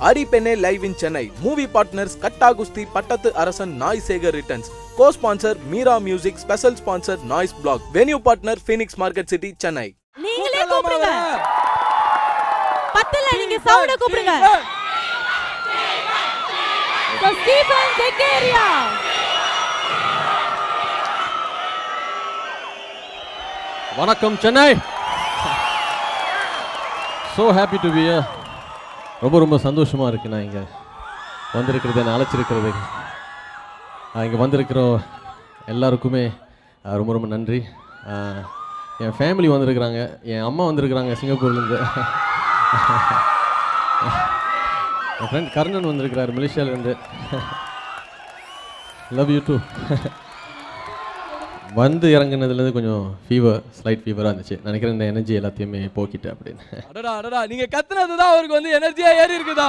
அரிபெனே live in Chennai movie partners Gatta Kusthi Pattathu Arasan Naai Sekar returns co sponsor Meera music special sponsor noise black venue partner Phoenix market city Chennai நீங்களே கூப்பிடுங்க பத்தல நீங்க சவுண்ட கூப்பிடுங்க So, Stephen Zekaria. வணக்கம் Chennai so happy to be ரொம்ப ரொம்ப சந்தோஷமாக இருக்கு நான் இங்கே வந்திருக்கிறது என்னை அழைச்சிருக்கிறது இங்கே வந்திருக்கிற எல்லாருக்குமே அஹ், ரொம்ப ரொம்ப நன்றி அஹ், என் ஃபேமிலி வந்திருக்கிறாங்க என் அம்மா வந்திருக்கிறாங்க சிங்கப்பூர்லேருந்து என் ஃப்ரெண்ட் கர்ணன் வந்திருக்கிறார் மலேசியாவிலேருந்து லவ் யூ டூ வந்து இறங்குனதுலேருந்து கொஞ்சம் ஃபீவர் ஸ்லைட் ஃபீவராக இருந்துச்சு நினைக்கிறேன் இந்த எனர்ஜி எல்லாத்தையுமே போக்கிட்டு அப்படின்னு அடடா அடடா நீங்க கத்துனது தான் அவருக்கு வந்து எனர்ஜியா ஏறி இருக்குதா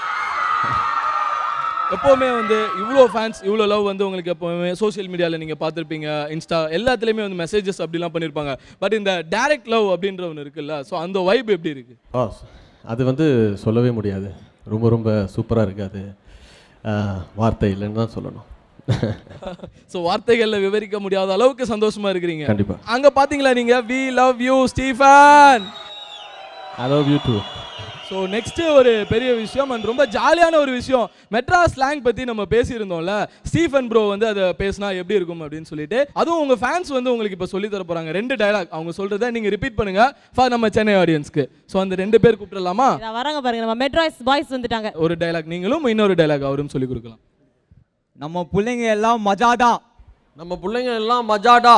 எப்போவுமே வந்து இவ்வளோ ஃபேன்ஸ் இவ்வளோ லவ் வந்து உங்களுக்கு எப்போவுமே சோஷியல் மீடியாவில் நீங்கள் பார்த்துருப்பீங்க இன்ஸ்டா எல்லாத்துலேயுமே வந்து மெசேஜஸ் அப்படிலாம் பண்ணியிருப்பாங்க பட் இந்த டைரக்ட் லவ் அப்படின்ற ஒன்று இருக்குல்ல ஸோ அந்த வைப் எப்படி இருக்கு ஆ அது வந்து சொல்லவே முடியாது ரொம்ப ரொம்ப சூப்பராக இருக்குது அது ஆஹ், வார்த்தை இல்லைன்னு தான் சொல்லணும் ஸோ வார்த்தைகளில் விவரிக்க முடியாத அளவுக்கு சந்தோஷமா இருக்கிறீங்க கண்டிப்பா. அங்கே பார்த்தீங்களா நீங்கள் we love you Stephen I love you too so next ஒரு பெரிய விஷயம் அண்ட் ரொம்ப ஜாலியான ஒரு விஷயம் மெட்ராஸ் ஸ்லாங் பற்றி நம்ம பேசியிருந்தோம்ல ஸ்டீஃபன் ப்ரோ வந்து அதை பேசினா எப்படி இருக்கும் அப்படின்னு சொல்லிட்டு அதுவும் உங்கள் ஃபேன்ஸ் வந்து உங்களுக்கு இப்போ சொல்லி தர போகிறாங்க ரெண்டு டயலாக் அவங்க சொல்கிறத நீங்கள் ரிப்பீட் பண்ணுங்க ஃபார் நம்ம சென்னை ஆடியன்ஸ்க்கு ஸோ அந்த ரெண்டு பேர் கூப்பிடலாமா இதா வராங்க பாருங்க நம்ம மெட்ராஸ் பாய்ஸ் வந்துட்டாங்க ஒரு டயலாக் நீங்களும் இன்னொரு டயலாக் அவரும் சொல்லி கொடுக்கலாம் நம்ம பிள்ளைங்க எல்லாம் மஜாதான் நம்ம பிள்ளைங்க எல்லாம் மஜாடா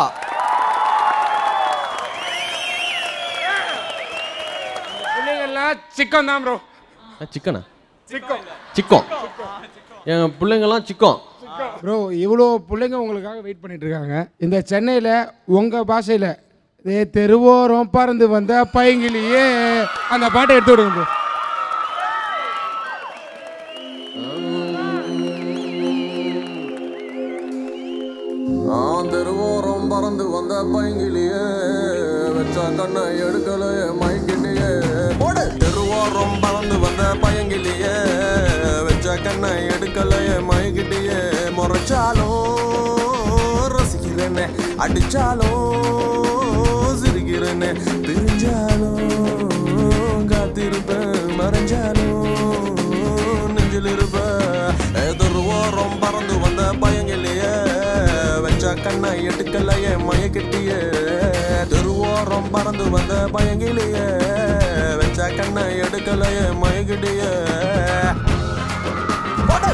பிள்ளைங்கெல்லாம் சிக்கன் தான் ப்ரோ சிக்கனா சிக்கன் சிக்கோம் என் பிள்ளைங்கெல்லாம் சிக்கோம் ப்ரோ இவ்வளோ பிள்ளைங்க உங்களுக்காக வெயிட் பண்ணிட்டு இருக்காங்க இந்த சென்னையில் உங்கள் பாஷையில் ஏ தெருவோரம் பறந்து வந்த பைங்கிலியே அந்த பாட்டை எடுத்து விடுங்க ப்ரோ தெருவோரம் பறந்து வந்த பைங்கிலியே வச்ச கண்ணை எடுக்கலையே மைக்கிலேயே போடு தெருவோரம் பறந்து வந்த பையங்கிலியே வச்ச கண்ணை எடுக்கலையே மைக்கிட்டேயே முறைச்சாலும் ரசிக்கிறேனே அடிச்சாலும் சிரிக்கிறேனே பிரிஞ்சாலும் காத்திருப்பேன் மறைஞ்சாலும் நெஞ்சில் இருப்பேன் எதிர்வோரம் பறந்து வந்த பயங்கிலேயே வச்ச கண்ணை எடுக்கலையே மயக்கிட்டியே தெருவோரம் பறந்து வந்த பயங்கிலேயே வச்ச கண்ணை எடுக்கலையே மயக்கிட்டியே போடு.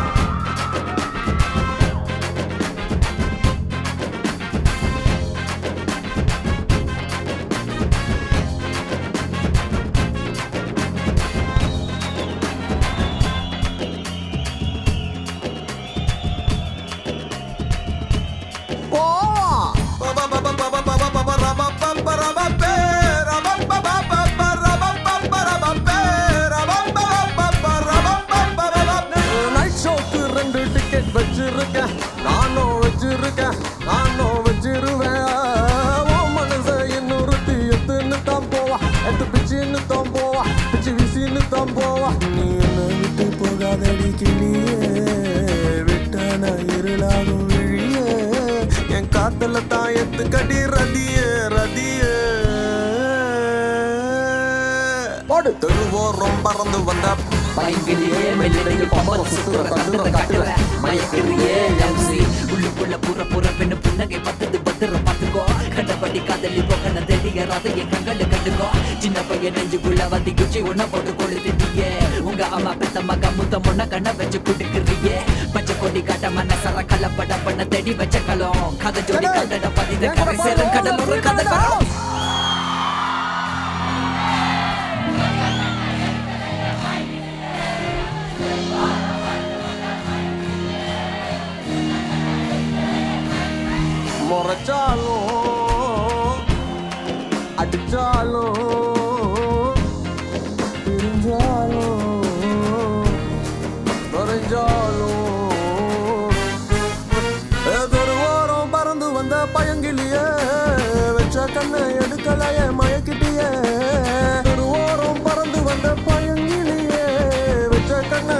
நைட் ஷோக்கு ரெண்டு டிக்கெட் வச்சிருக்கேன் நானும் வச்சிருக்கேன் நானும் வச்சிருவேன் ஓ மனச இன்னொருத்தி எத்துன்னு தான் போவா எட்டு பிச்சின்னு தான் போவா பிச்சு விசின்னு தான் போவா நீ என்ன விட்டு போகாதடி கிளியே விட்டான இருளாகும் விழியே என் காத்துல தான் எத்து கடி ரதியே ரதியே போடு தெருவோரம் பறந்து வந்த பயங்கிலேயே மெல்லிடையில் பம்பர சுத்துற தந்துற காட்டுற மயக்கிறியே எம்சி உள்ளுக்குள்ள புற புற பெண்ணு புன்னகை பத்தது பத்திர பாத்துக்கோ கண்டபடி காதலி போக்கன தேடிய ராதைய கண்களு கண்டுக்கோ சின்ன பையன் நெஞ்சுக்குள்ள வத்தி குச்சி உன்ன போட்டு கொளுத்திட்டியே உங்க அம்மா பெத்த மக முத்த முன்ன கண்ண வச்சு குடுக்குறியே பச்சை கொடி காட்ட மனசர கலப்பட பண்ண தேடி வச்ச களம் கதை ஜோடி கதட பதித கரை சேரும் கடலூர் கதை வரும் முறைச்சாலும் அடிச்சாலும் பிரிஞ்சாலும் மறைஞ்சாலும் எதிர்வோரம் பறந்து வந்த பயங்கிலியே வச்ச கண்ணை எடுக்கலையே மயக்கிட்டியே திருவோரம் பறந்து வந்த பயங்கிலியே வச்ச கண்ணை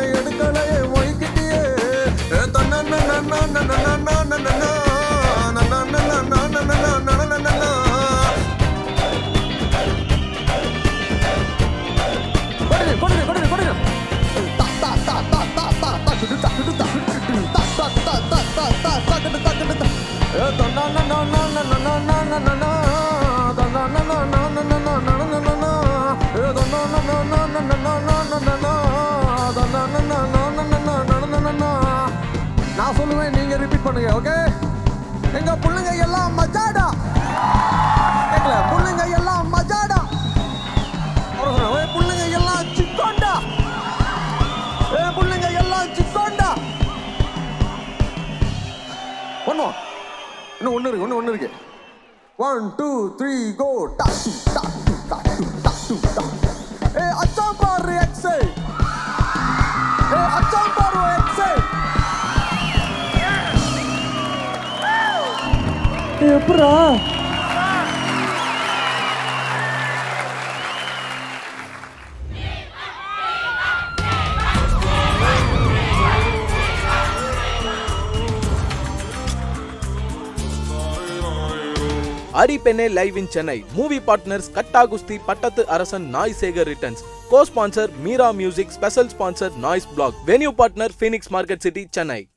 நான் சொல்லுவேன் நீங்க ரிப்பீட் பண்ணுங்க ஓகே எங்க பிள்ளைங்க எல்லாம் மஜாடா கேட்கல பிள்ளைங்க எல்லாம் மஜாடா அப்புறம் சொல்றேன், "ஏய், பிள்ளைங்க எல்லாம் சிக்கோண்டா ஏ பிள்ளைங்க எல்லாம் சிக்கோண்டா ஒன்று இன்னும் ஒன்று இருக்கு ஒன்று ஒன்று இருக்கு ஒன் டூ த்ரீ கோ டாட்டு டாட்டு டாட்டு டாட்டு டாட்டு ஏ அச்சாம் பாரு எக்ஸை ஏ அச்சாம் பாரு எக்ஸை எப்படா அரி பெண்ணே live in Chennai movie partners Gatta Kusthi Pattathu Arasan Naai Sekar returns co sponsor Meera music special sponsor noise black venue partner Phoenix market city Chennai